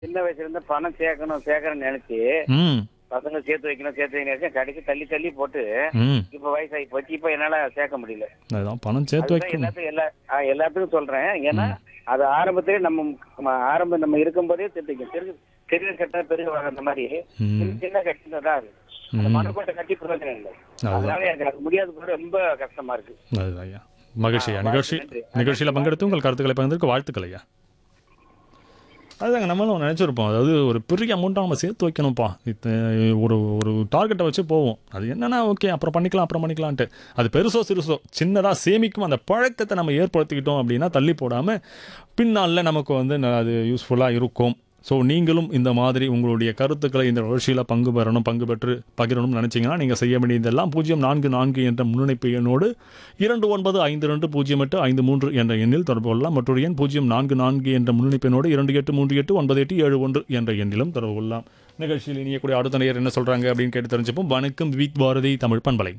சின்ன வயசுல இருந்து பணம் சேர்க்கணும் சேர்க்கணும்னு நினைச்சு ம் பசங்க சேர்த்து வைக்கணும் சேர்த்து வைக்கணும் நினைச்சு கடைக்கு தள்ளி தள்ளி போட்டு ம் இப்ப வயசாகி போச்சு இப்ப என்னால சேர்க்க முடியல அதுதான் பணம் சேர்த்து அதுதான் வைக்கணும் எல்லாத்துக்கும் எல்லா ஆ, எல்லாத்துக்கும் சொல்றேன் ஏன்னா அது ஆரம்பத்திலே நம்ம நம்ம ஆரம்பம் நம்ம இருக்கும்போதே தெரிஞ்சுக்கணும் பெரிய பெரிய கட்ட பெரிய வகை அந்த மாதிரி ம் சின்ன சின்ன கட்டி தான் அது அந்த ம். மனக்கோட்டை கட்டி பிரயோஜனம் இல்லை அதுதான். அதனால எனக்கு அது முடியாத போது ரொம்ப கஷ்டமா இருக்கு அதுதான் ஐயா மகிழ்ச்சி ஐயா ஆ, நிகழ்ச்சி நன்றி. நிகழ்ச்சியில் பங்கெடுத்து உங்கள் கருத்துக்களை பகிர்ந்ததுக்கு வாழ்த்துக்கள் ஐயா அதுதாங்க நம்மளும் நினச்சிருப்போம் அதாவது ஒரு பெரிய அமௌண்ட்டாக நம்ம சேர்த்து வைக்கணும்ப்பா இது ஒரு ஒரு டார்கெட்டை வச்சு போவோம் அது என்னன்னா ஓகே அப்புறம் பண்ணிக்கலாம் அப்புறம் பண்ணிக்கலான்ட்டு அது பெருசோ சிறுசோ சின்னதாக சேமிக்கும் அந்த பழக்கத்தை நம்ம ஏற்படுத்திக்கிட்டோம் அப்படின்னா தள்ளி போடாமல் பின்னாளில் நமக்கு வந்து ந- அது யூஸ்ஃபுல்லாக இருக்கும் ஸோ நீங்களும் இந்த மாதிரி உங்களுடைய கருத்துக்களை இந்த நிகழ்ச்சியில் பங்கு பெறணும் பங்கு பெற்று பகிரணும்னு நினச்சிங்கன்னா நீங்கள் செய்ய வேண்டியதெல்லாம் பூஜ்ஜியம் நான்கு நான்கு என்ற முன்னணிப்பு எண்ணோடு இரண்டு ஒன்பது ஐந்து ரெண்டு பூஜ்ஜியம் எட்டு ஐந்து மூன்று என்ற எண்ணில் தொடர்பு கொள்ளலாம் மற்றொரு எண் பூஜ்ஜியம் நான்கு நான்கு என்ற முன்னணிப்பு எண்ணோடு இரண்டு எட்டு மூன்று எட்டு ஒன்பது எட்டு ஏழு ஒன்று என்ற எண்ணிலும் தொடர்பு கொள்ளலாம் நிகழ்ச்சியில் இனியக்கூடிய அடுத்த நேயர் என்ன சொல்கிறாங்க அப்படின்னு கேட்டு தெரிஞ்சுப்போம் வணக்கம் விக் பாரதி தமிழ் பண்பலை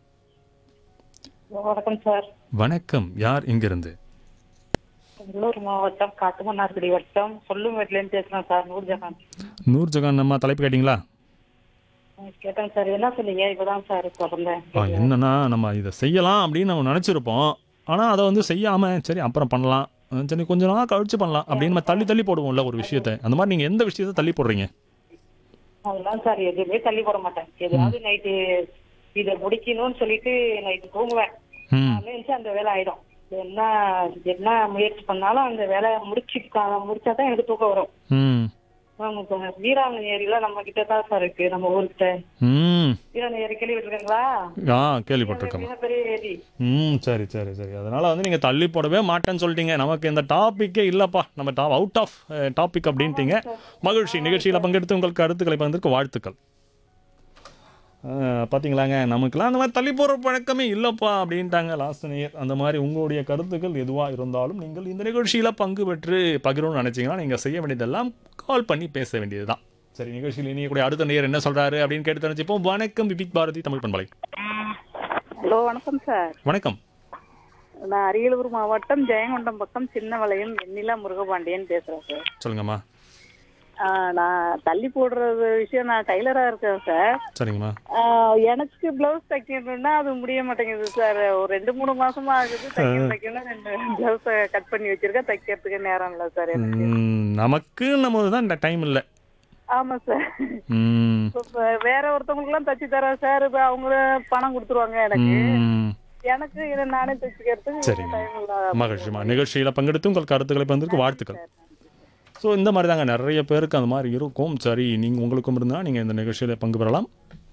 வணக்கம் சார் வணக்கம் யார் இங்கிருந்து கடலூர் மாவட்டம் காட்டுமன்னார்குடி வட்டம் சொல்லும் வீட்லேருந்து பேசுறேன் சார் நூர்ஜஹான் நூர் ஜகான் நம்ம தலைப்பு கேட்டிங்களா கேட்டேன் சார் என்ன சொன்னீங்க இப்பதான் சார் பிறந்தேன் ஆ, என்னன்னா நம்ம இதை செய்யலாம் அப்படின்னு நம்ம நினச்சிருப்போம் ஆனால் அதை வந்து செய்யாமல் சரி அப்புறம் பண்ணலாம் அஹ் சரி கொஞ்ச நாள் கழிச்சு பண்ணலாம் அப்படின்னு நம்ம தள்ளி தள்ளி போடுவோம்ல ஒரு விஷயத்தை அந்த மாதிரி நீங்கள் எந்த விஷயத்தை தள்ளி போடுறீங்க அதெல்லாம் சார் எதுவுமே தள்ளி போட மாட்டேன் எதாவது நைட்டு இதை முடிக்கணும்னு சொல்லிட்டு நைட்டு தூங்குவேன் ம் நினைச்சு அந்த வேலை ஆயிடும் என்ன என்ன முயற்சி பண்ணாலும் அந்த வேலையை முடிச்சு முடிச்சாதான் எனக்கு தூக்கம் வரும் ம் ஆமா சார் வீராங்கனை ஏரியில நம்ம கிட்ட தான் சார் இருக்கு நம்ம ஊர்கிட்ட ம் வீராங்கனை ஏரி கேள்விப்பட்டிருக்கீங்களா ஆ கேள்விப்பட்டிருக்கோம் மிகப்பெரிய ஏரி ம் சரி சரி சரி அதனால் வந்து நீங்கள் தள்ளி போடவே மாட்டேன்னு சொல்லிட்டீங்க நமக்கு இந்த டாப்பிக்கே இல்லைப்பா நம்ம டாப் அவுட் ஆஃப் டாபிக் அப்படின்ட்டீங்க மகிழ்ச்சி நிகழ்ச்சியில் பங்கெடுத்து உங்கள் கருத்துக்களை பகிர்ந்ததற்கு வாழ்த்துக்கள் ஆ, பாத்தீங்களாங்க நமக்குலாம் அந்த மாதிரி தள்ளி போகிற பழக்கமே இல்லைப்பா அப்படின்ட்டாங்க லாஸ்ட் நேயர் அந்த மாதிரி உங்களுடைய கருத்துக்கள் எதுவாக இருந்தாலும் நீங்கள் இந்த நிகழ்ச்சியில் பங்கு பெற்று பகிரணும்னு நினச்சிங்கன்னா நீங்கள் செய்ய வேண்டியதெல்லாம் கால் பண்ணி பேச வேண்டியது தான் சரி நிகழ்ச்சியில் இனியக்கூடிய அடுத்த நேயர் என்ன சொல்கிறாரு அப்படின்னு கேட்டு தெரிஞ்சுப்போம் வணக்கம் விபிக் பாரதி தமிழ் பண்பலை ஹலோ வணக்கம் சார் வணக்கம் நான் அரியலூர் மாவட்டம் ஜெயங்கொண்டம் பக்கம் சின்ன வளையம் வெண்ணிலா முருகபாண்டியன் பேசுறேன் சார் சொல்லுங்கம்மா ஆ, நான் தள்ளி போடுறது விஷயம் நான் டைலரா இருக்கேன் சார் சரிங்கம்மா ஆ, எனக்கு பிளவுஸ் தைக்கணும்னா அது முடிய மாட்டேங்குது சார் ஒரு ரெண்டு மூணு மாசமா ஆகுது தைக்கணும் தைக்கணும் ரெண்டு பிளவுஸ் கட் பண்ணி வச்சிருக்கேன் தைக்கிறதுக்கு நேரம் இல்லை சார் எனக்கு ம், நமக்கு நம்ம தான் இந்த டைம் இல்லை ஆமா சார் ம், இப்ப வேற ஒருத்தவங்களுக்கு எல்லாம் தச்சு தரேன் சார் இப்ப அவங்க பணம் கொடுத்துருவாங்க எனக்கு ம். எனக்கு இதை நானே தைச்சுக்கிறதுக்கு சரிங்க. டைம் இல்லை மகிழ்ச்சிமா நிகழ்ச்சியில் பங்கெடுத்து உங்கள் கருத்துக்களை பகிர்ந்ததற்கு வாழ்த்துக்கள் ஸோ இந்த மாதிரி தாங்க நிறைய பேருக்கு அந்த மாதிரி இருக்கும் சரி நீங்கள் உங்களுக்கும் இருந்தால் நீங்கள் இந்த நிகழ்ச்சியில் பங்கு பெறலாம்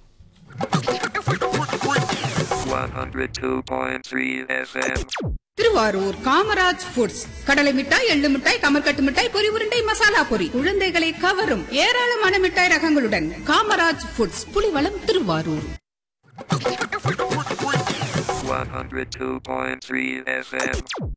102.3 FM. திருவாரூர் காமராஜ் ஃபுட்ஸ் கடலை மிட்டாய் எள்ளு மிட்டாய் கமர்கட்டு மிட்டாய் பொரி உருண்டை மசாலா பொரி குழந்தைகளை கவரும் ஏராளமான மிட்டாய் ரகங்களுடன் காமராஜ் ஃபுட்ஸ் புலிவளம் திருவாரூர் 102.3 FM.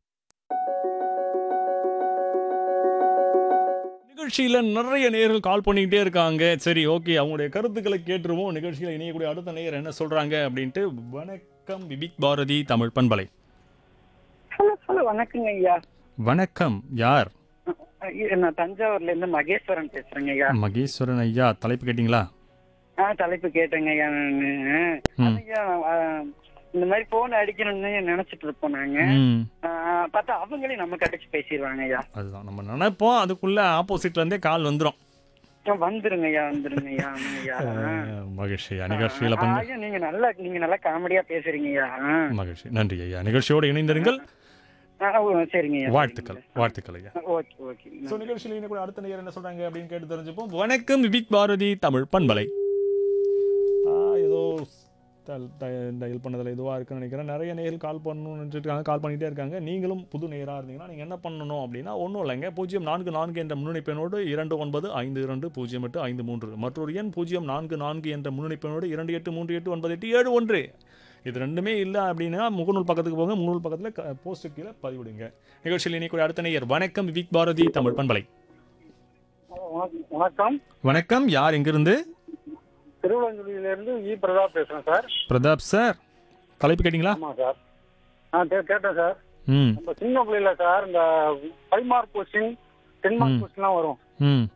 நிகழ்ச்சியில் நிறைய நேயர்கள் கால் பண்ணிக்கிட்டே இருக்காங்க சரி ஓகே அவங்களுடைய கருத்துக்களை கேட்டுருவோம் நிகழ்ச்சியில் இணையக்கூடிய அடுத்த நேயர் என்ன சொல்கிறாங்க அப்படின்ட்டு வணக்கம் விபிக் பாரதி தமிழ் பண்பலை ஹலோ ஹலோ வணக்கங்க ஐயா வணக்கம் யார் ஐயா, நான் தஞ்சாவூர்ல இருந்து மகேஸ்வரன் பேசுறேங்க ஐயா மகேஸ்வரன் ஐயா தலைப்பு கேட்டிங்களா ஆ தலைப்பு கேட்டேங்க ஐயா நானு ம். ஐயா ஆ, இந்த மாதிரி போன் அடிக்கணும்னு நினைச்சிட்டு இருப்போம் நாங்க ம் ஆ, பார்த்தா அவங்களே நமக்கு அடிச்சு பேசிடுவாங்க ஐயா அதுதான் நம்ம நினைப்போம் அதுக்குள்ள ஆப்போசிட்ல இருந்தே கால் வந்துடும் ஆ, வந்துருங்க ஐயா வந்துருங்க ஐயா ஆமாங்க ஐயா மகிழ்ச்சி நிகழ்ச்சியில் ஆ, பங்கு ஐயா நீங்க நல்லா நீங்க நல்லா காமெடியா பேசுறீங்க ஐயா ஆ. மகிழ்ச்சி நன்றி ஐயா நிகழ்ச்சியோடு இணைந்திருங்கள் ஆ, ஓ, சரிங்க ஐயா வாழ்த்துக்கள் வாழ்த்துக்கள் ஐயா ஓகே ஓகே ஸோ நிகழ்ச்சியில் இன்னும் கூட அடுத்த நேரம் என்ன சொல்றாங்க அப்படின்னு கேட்டு தெரிஞ்சுப்போம் வணக்கம் விபிக் பாரதி தமிழ் பண்பலை ஆ, ஏதோ டயல் பண்ணதில் இதுவாக இருக்குன்னு நினைக்கிறேன் நிறைய நேயர்கள் கால் பண்ணணும்னு நினைச்சிட்டு இருக்காங்க கால் பண்ணிகிட்டே இருக்காங்க நீங்களும் புது நேராக இருந்தீங்கன்னா நீங்கள் என்ன பண்ணணும் அப்படின்னா ஒன்றும் இல்லைங்க பூஜ்ஜியம் நான்கு நான்கு என்ற முன்னிணைப்பெண்ணோடு இரண்டு ஒன்பது ஐந்து இரண்டு பூஜ்ஜியம் எட்டு ஐந்து மூன்று மற்றொரு எண் பூஜ்ஜியம் நான்கு நான்கு என்ற முன்னிணைப்பெண்ணோடு இரண்டு எட்டு மூன்று எட்டு ஒன்பது எட்டு ஏழு ஒன்று இது ரெண்டுமே இல்லை அப்படின்னா முகநூல் பக்கத்துக்கு போங்க முகநூல் பக்கத்தில் போஸ்ட்டு கீழே பதிவிடுங்க நிகழ்ச்சியில் இன்னைக்கு அடுத்த நேயர் வணக்கம் விக் பாரதி தமிழ் பண்பலை வணக்கம். வணக்கம் வணக்கம் யார் எங்கிருந்து திருவள்ளூர்ல இருந்து இ பிரதாப் பேசுறேன் சார் பிரதாப் சார் தலைப்பு கேட்டிங்களா ஆமா சார் ஆ கே- கேட்டேன் சார் ம் நம்ம சின்ன பிள்ளைல சார் இந்த five mark question ten mark கொஸ்டின்லாம் வரும் ம்